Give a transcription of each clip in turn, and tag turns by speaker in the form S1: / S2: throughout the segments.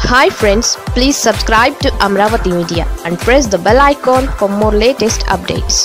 S1: hi friends please subscribe to Amaravati media and press the bell icon for more latest updates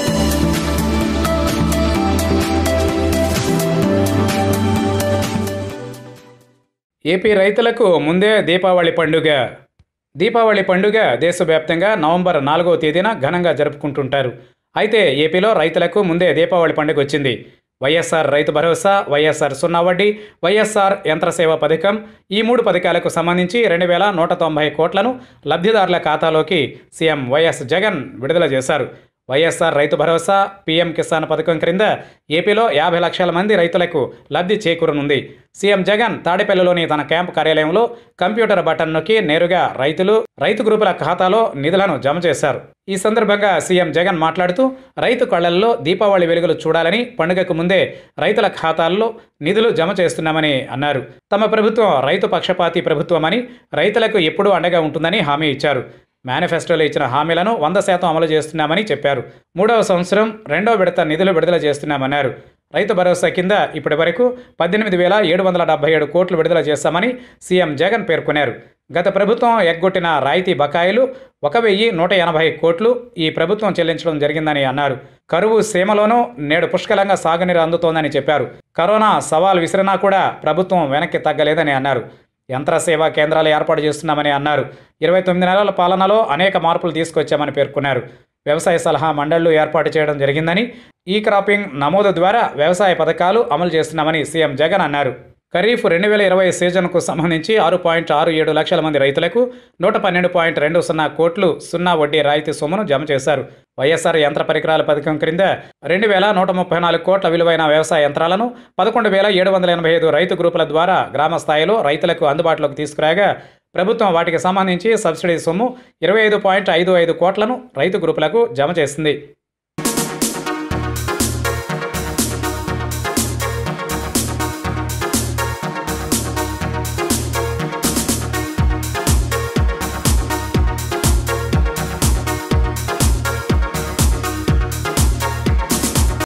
S2: AP రైతులకు ముందే దీపావళి పండుగ దీపావళి పండుగ దేశవ్యాప్తంగా November నాలుగవ తేదీన ఘనంగా జరుపుకుంటుంటారు అయితే ఏపీలో రైతులకు ముందే దీపావళి పండుగ వచ్చింది వైఎస్ఆర్ రైతు భరోసా వైఎస్ఆర్ సున్నా వడ్డీ వైఎస్ఆర్ యంత్రసేవ పథకం ఈ మూడు పథకాలకు సంబంధించి రెండు వేల నూట తొంభై కోట్లను లబ్ధిదారుల ఖాతాలోకి సీఎం వైఎస్ జగన్ విడుదల చేశారు వైఎస్ఆర్ రైతు భరోసా పీఎం కిసాన్ పథకం క్రింద ఏపీలో యాభై లక్షల మంది రైతులకు లబ్ధి చేకూరనుంది సీఎం జగన్ తాడేపల్లిలోని తన క్యాంపు కార్యాలయంలో కంప్యూటర్ బటన్ నొక్కి నేరుగా రైతులు రైతు గ్రూపుల ఖాతాలో నిధులను జమ చేశారు ఈ సందర్భంగా సీఎం జగన్ మాట్లాడుతూ రైతు కళ్లల్లో దీపావళి వెలుగులు చూడాలని పండుగకు ముందే రైతుల ఖాతాల్లో నిధులు జమ చేస్తున్నామని అన్నారు తమ ప్రభుత్వం రైతు పక్షపాతి ప్రభుత్వమని రైతులకు ఎప్పుడూ అండగా ఉంటుందని హామీ ఇచ్చారు మేనిఫెస్టోలో ఇచ్చిన హామీలను వంద శాతం అమలు చేస్తున్నామని చెప్పారు మూడవ సంవత్సరం రెండో విడత నిధులు విడుదల చేస్తున్నామన్నారు రైతు భరోసా కింద ఇప్పటి వరకు పద్దెనిమిది వేల ఏడు వందల డెబ్బై ఏడు కోట్లు విడుదల చేశామని సీఎం జగన్ పేర్కొన్నారు గత ప్రభుత్వం ఎగ్గొట్టిన రాయితీ బకాయిలు ఒక వెయ్యి నూట ఎనభై కోట్లు ఈ ప్రభుత్వం చెల్లించడం జరిగిందని అన్నారు కరువు సీమలోనూ నేడు పుష్కలంగా సాగునీరు అందుతోందని చెప్పారు కరోనా సవాల్ విసిరినా కూడా ప్రభుత్వం వెనక్కి తగ్గలేదని అన్నారు యంత్ర సేవా కేంద్రాలు ఏర్పాటు చేస్తున్నామని అన్నారు ఇరవై తొమ్మిది నెలల పాలనలో అనేక మార్పులు తీసుకొచ్చామని పేర్కొన్నారు వ్యవసాయ సలహా మండళ్లు ఏర్పాటు చేయడం జరిగిందని ఈ క్రాపింగ్ నమోదు ద్వారా వ్యవసాయ పథకాలు అమలు చేస్తున్నామని సీఎం జగన్ అన్నారు ఖరీఫ్ రెండు వేల ఇరవై సీజన్కు సంబంధించి ఆరు పాయింట్ ఆరు ఏడు లక్షల మంది రైతులకు నూట పన్నెండు పాయింట్ రెండు సున్నా కోట్లు సున్నా వడ్డీ రాయితీ సొమ్మును జమ చేశారు వైఎస్ఆర్ యంత్ర పరికరాల పథకం క్రింద రెండు వేల నూట ముప్పై నాలుగు కోట్ల విలువైన వ్యవసాయ యంత్రాలను పదకొండు వేల ఏడు వందల ఎనభై ఐదు రైతు గ్రూపుల ద్వారా గ్రామ స్థాయిలో రైతులకు అందుబాటులోకి తీసుకురాగా ప్రభుత్వం వాటికి సంబంధించి సబ్సిడీ సొమ్ము ఇరవై ఐదు పాయింట్ ఐదు ఐదు కోట్లను రైతు గ్రూపులకు జమ చేసింది